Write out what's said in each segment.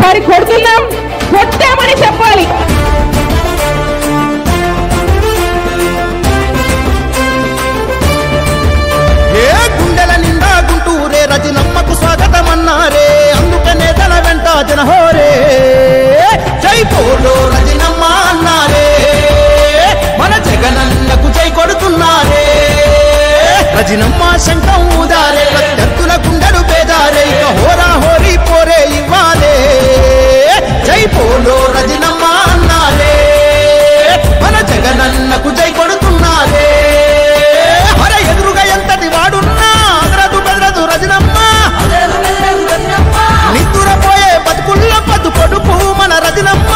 ఈసారి కొడుతున్నాం కొట్టామని చెప్పాలి ఏ గుండెల నిండా గుంటూరే రజనమ్మకు స్వాగతమన్నారే అందుకనే తన వెంట జనహోరే జై పోలో రజనమ్మ అన్నారే మన జగనన్నకు జై కొడుతున్నారే రజనమ్మ శంఖం ఊదారే ప్రత్యర్థుల గుండెలు పేదారే ఇక హోరా హోరీ పోరే ఇవ్వాలే జై పోలో రజనమ్మ అన్నారే మన జగనన్నకు జై కొడుతున్నారే హర ఎదురుగా ఎంతటి వాడున్నా అదరదు బెదరదు రజనమ్మ నిద్దురపోయే బతుకుల్ల బతు కొడుకు మన రజనమ్మ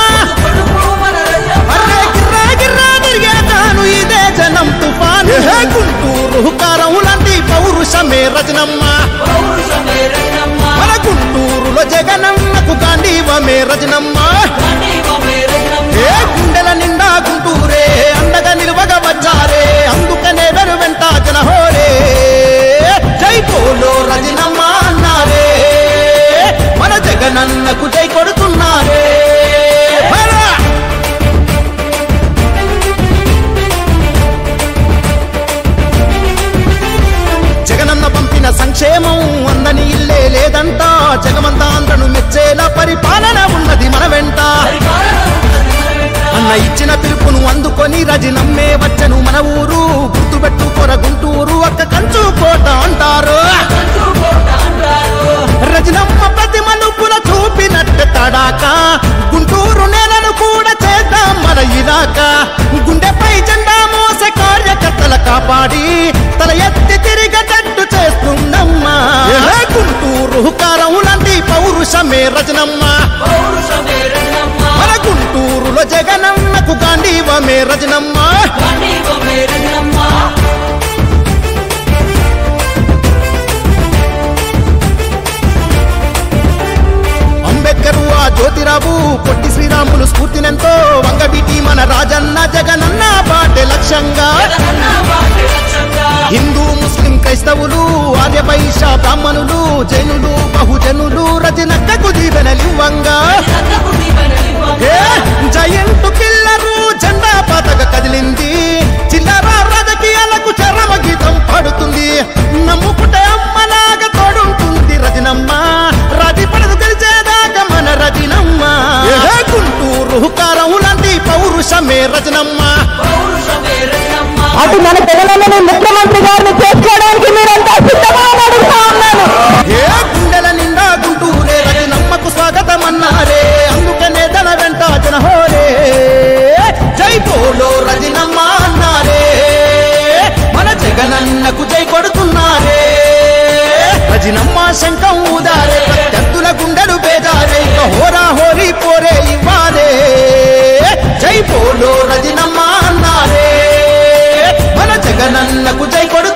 అరే గిర్రా గిర్రా తిరిగే తాను ఇదే జనం తుఫాను హే గుంటూరు కారం లాంటి పౌరుషమే రజనమ్మ మన గుంటూరులో జగనన్నకు గాంధీవమే రజనమ్మ ఏ గుండెల నిండా గుంటూరే అండగా నిలువగా వచ్చారే అందుకనే వెరు వెంట జనహోరే జై పోలో రజనమ్మ అన్నారే మన జగనన్నకు జై కొడుతున్నారే హరా! జగనన్న పంపిన సంక్షేమం అందని ఇల్లే లేదంట జగమంతా ఆంధ్రను మెచ్చేలా పరిపాలన ఉన్నది మన వెంట అన్న ఇచ్చిన పిలుపును అందుకొని రజి నమ్మే వచ్చను మన ఊరు గుర్తుపెట్టు కొర గుంటూరు అక్క కంచు కోట అంటారు రజనమ్మ ప్రతి మలుపుల చూపినట్టు తడాక గుంటూరు నేలను కూడా చేద్దాం మన ఇలాక గుండెపై జెండా మోసే కార్యకర్తల కాపాడి తల ఎత్తి తిరిగేటట్టు చేస్తుందమ్మా ఏ గుంటూరు కారం లాంటి పౌరుషమే రజనమ్మ మన గుంటూరులో జగనన్నకు గాంధీవమే రజనమ్మ అంబేద్కర్ ఆ జ్యోతిరావు పొట్టి శ్రీరాములు స్ఫూర్తినెంతో వంగబీటి మన రాజన్న జగనన్న పాటే లక్ష్యంగా హిందూ ముస్లిం క్రైస్తవులు ఆర్య వైశ్య బ్రాహ్మణులు జైనులు బహుజనులు రజనక్కకు దీవెనలివ్వంగా ఏ జయంటు కిల్లరు జెండా పతక కదిలింది చిల్లర రాజకీయాలకు చరమ గీతం పడుతుంది నమ్ముకుంటే అమ్మలాగా తోడుంటుంది రజనమ్మ రది పడదు గెలిచేదాకా మన రజనమ్మ ఏ గుంటూరు కారం లాంటి పౌరుషమే రజనమ్మ అటు మన జగనన్నని ముఖ్యమంత్రి గారిని చేసుకోవడానికి మీరంతా సిద్ధమా అని అడుగుతా ఉన్నాను ఏ గుండెల నిండా గుంటూరే రజనమ్మకు స్వాగతం అన్నారే అందుకనే తన వెంట జనహోరే జై పోలో రజనమ్మ అన్నారే మన జగనన్నకు జై కొడుతున్నారే రజనమ్మ శంఖం ఊదారే ప్రత్యర్థుల గుండెలు బేదారే ఇక హోరా హోరీ పోరే ఇవ్వాలే జై పోలో రజనమ్మ అన్నారే మన జగనన్నకు జై కొడు